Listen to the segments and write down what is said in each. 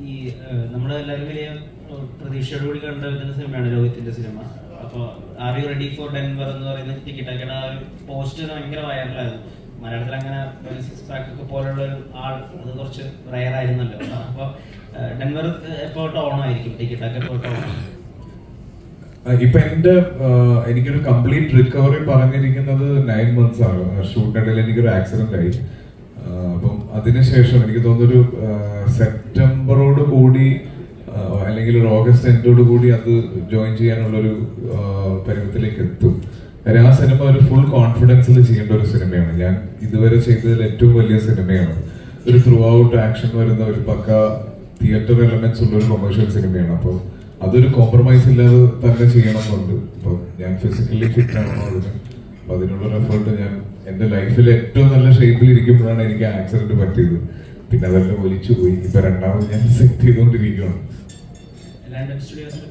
ഈ നമ്മൾ എല്ലാവരും വലിയ ഏഹ്, പ്രതീക്ഷയോടുകൂടി കണ്ടുവരുന്ന സിനിമയാണ് രോഹിത്തിന്റെ സിനിമ അപ്പോൾ are you ready for Denver എന്ന് പറയുന്ന ടിക്കറ്റൊക്കെ ആ ഒരു പോസ്റ്റ് ഭയങ്കര വൈറലായിരുന്നു മലയാളത്തിൽ അങ്ങനെ സിക്സ് പാക്ക് ഒക്കെ പോലുള്ള ഒരു ആൾ അത് കുറച്ച് റയർ ആയിരുന്നല്ലോ അപ്പോൾ ഡെൻവർ എപ്പോൾ ടോൺ ആയിരിക്കും ടിക്കറ്റൊക്കെ എപ്പോൾ ടോൺ ആ, ഇപ്പൊ എന്റെ ആ, എനിക്കൊരു കംപ്ലീറ്റ് റിക്കവറി പറഞ്ഞിരിക്കുന്നത് നയൻ മന്ത്സ് ആണ് ഷൂട്ടിനിടയിൽ എനിക്കൊരു ആക്സിഡന്റ് ആയി ആ, അപ്പം അതിനുശേഷം എനിക്ക് തോന്നുന്നൊരു ആ, സെപ്റ്റംബറോട് കൂടി ആ, അല്ലെങ്കിൽ ഒരു ഓഗസ്റ്റ് എൻഡോട് കൂടി അത് ജോയിൻ ചെയ്യാനുള്ളൊരു ആ, പരുവത്തിലേക്ക് എത്തും കാര്യം ആ സിനിമ ഒരു ഫുൾ കോൺഫിഡൻസിൽ ചെയ്യേണ്ട ഒരു സിനിമയാണ് ഞാൻ ഇതുവരെ ചെയ്തതിൽ ഏറ്റവും വലിയ സിനിമയാണ് ഒരു ത്രൂ ഔട്ട് ആക്ഷൻ വരുന്ന ഒരു പക്ക തിയേറ്റർ എലമെന്റ്സ് ഉള്ള ഒരു കൊമേഴ്ഷ്യൽ സിനിമയാണ് അപ്പോൾ അതൊരു കോംപ്രമൈസ് ഇല്ലാതെ തന്നെ ചെയ്യണമെന്നുണ്ട് അപ്പം ഞാൻ ഫിസിക്കലി ഫിറ്റ് ആണോ അതിന് അപ്പൊ അതിനുള്ള എഫേർട്ട് ഞാൻ എന്റെ ലൈഫിൽ ഏറ്റവും നല്ല ഷേപ്പിൽ ഇരിക്കുമ്പോഴാണ് എനിക്ക് ആക്സിഡന്റ് പറ്റിയത് പിന്നെ അതെല്ലാം ഒലിച്ചു പോയി ഇപ്പൊ രണ്ടാമത് ഞാൻ സെറ്റ് ചെയ്തുകൊണ്ടിരിക്കുകയാണ് ലാൻഡൻ സ്റ്റുഡിയോസിന്റെ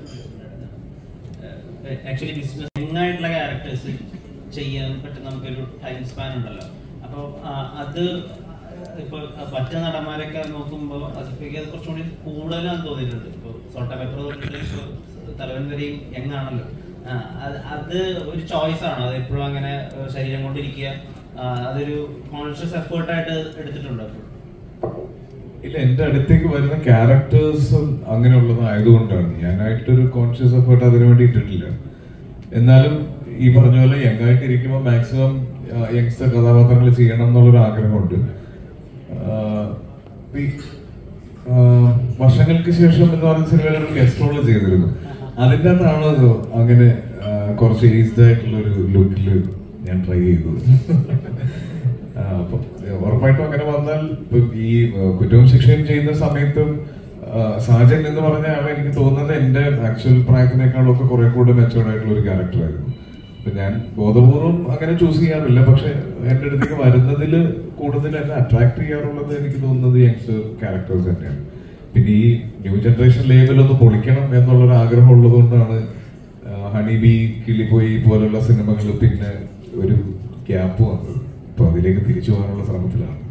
ആക്ച്വലി ബിസിനസ് ആയിട്ടുള്ള ക്യാരക്ടേഴ്സ് ചെയ്യാൻ പറ്റുന്ന നമുക്കൊരു ടൈം സ്പാൻ ഉണ്ടല്ലോ അപ്പോൾ അത് ഇപ്പോൾ മറ്റു നടന്മാരൊക്കെ നോക്കുമ്പോൾ അതിലേക്ക് അത് കുറച്ചും കൂടി കൂടുതലാന്ന് തോന്നിയിട്ടുണ്ട് ഇപ്പോൾ സോട്ട പേപ്പർ തൊട്ടിട്ട് ഇപ്പോൾ തലവൻ വരെയും യങ്ങാണല്ലോ ആ, അത് അത് ഒരു ചോയ്സ് ആണോ അത് എപ്പോഴും അങ്ങനെ ഏഹ്, ശരീരം കൊണ്ടിരിക്കുക ആ, അതൊരു കോൺഷ്യസ് എഫേർട്ടായിട്ട് എടുത്തിട്ടുണ്ടോ അപ്പോൾ ഇല്ല എന്റെ അടുത്തേക്ക് വരുന്ന ക്യാരക്ടേഴ്സും അങ്ങനെയുള്ളതായതുകൊണ്ടാണ് ഞാനായിട്ടൊരു കോൺഷ്യസ് എഫേർട്ട് അതിനു വേണ്ടി ഇട്ടിട്ടില്ല എന്നാലും ഈ പറഞ്ഞ പോലെ യങ് ആയിട്ട് ഇരിക്കുമ്പോൾ മാക്സിമം യങ്സ്റ്റർ കഥാപാത്രങ്ങൾ ചെയ്യണം എന്നുള്ളൊരു ആഗ്രഹമുണ്ട് ആഹ് ഈ, ആഹ് വർഷങ്ങൾക്ക് ശേഷം എന്ന് പറഞ്ഞ സിനിമയിൽ ഒരു ഗസ്റ്റ് റോൾ ചെയ്തിരുന്നു അതിൻ്റെ അകത്താണ് അത് അങ്ങനെ ആഹ് കുറച്ച് ഏജ്ഡ് ആയിട്ടുള്ള ഒരു ലുക്കിൽ ഞാൻ ട്രൈ ചെയ്തത് ആ, അപ്പം ഉറപ്പായിട്ടും അങ്ങനെ വന്നാൽ ഇപ്പം ഈ ആ, കുറ്റവും ശിക്ഷയും ചെയ്യുന്ന സമയത്തും ആ, സാജൻ എന്ന് പറഞ്ഞ ആൾ എനിക്ക് തോന്നുന്നത് എന്റെ ആക്ച്വൽ പ്രായത്തിനേക്കാളും ഒക്കെ കുറെ കൂടെ മെച്ചോർഡ് ആയിട്ടുള്ള ഒരു ക്യാരക്ടറായിരുന്നു അപ്പൊ ഞാൻ ബോധപൂർവം അങ്ങനെ ചൂസ് ചെയ്യാറില്ല പക്ഷെ എന്റെ അടുത്തേക്ക് വരുന്നതിൽ കൂടുതൽ എന്നെ അട്രാക്ട് ചെയ്യാറുള്ളത് എനിക്ക് തോന്നുന്നത് യങ്സ്റ്റർ ക്യാരക്ടേഴ്സ് തന്നെയാണ് പിന്നെ ഈ ന്യൂ ജനറേഷൻ ലേബൽ ഒന്ന് പൊളിക്കണം എന്നുള്ളൊരു ആഗ്രഹം ഉള്ളതുകൊണ്ടാണ് ഹണി ബി കിളിപ്പോയി പോലുള്ള സിനിമകൾ പിന്നെ ഒരു ഗ്യാപ്പ് വന്നത് അപ്പൊ അതിലേക്ക് തിരിച്ചു പോകാനുള്ള ശ്രമത്തിലാണ്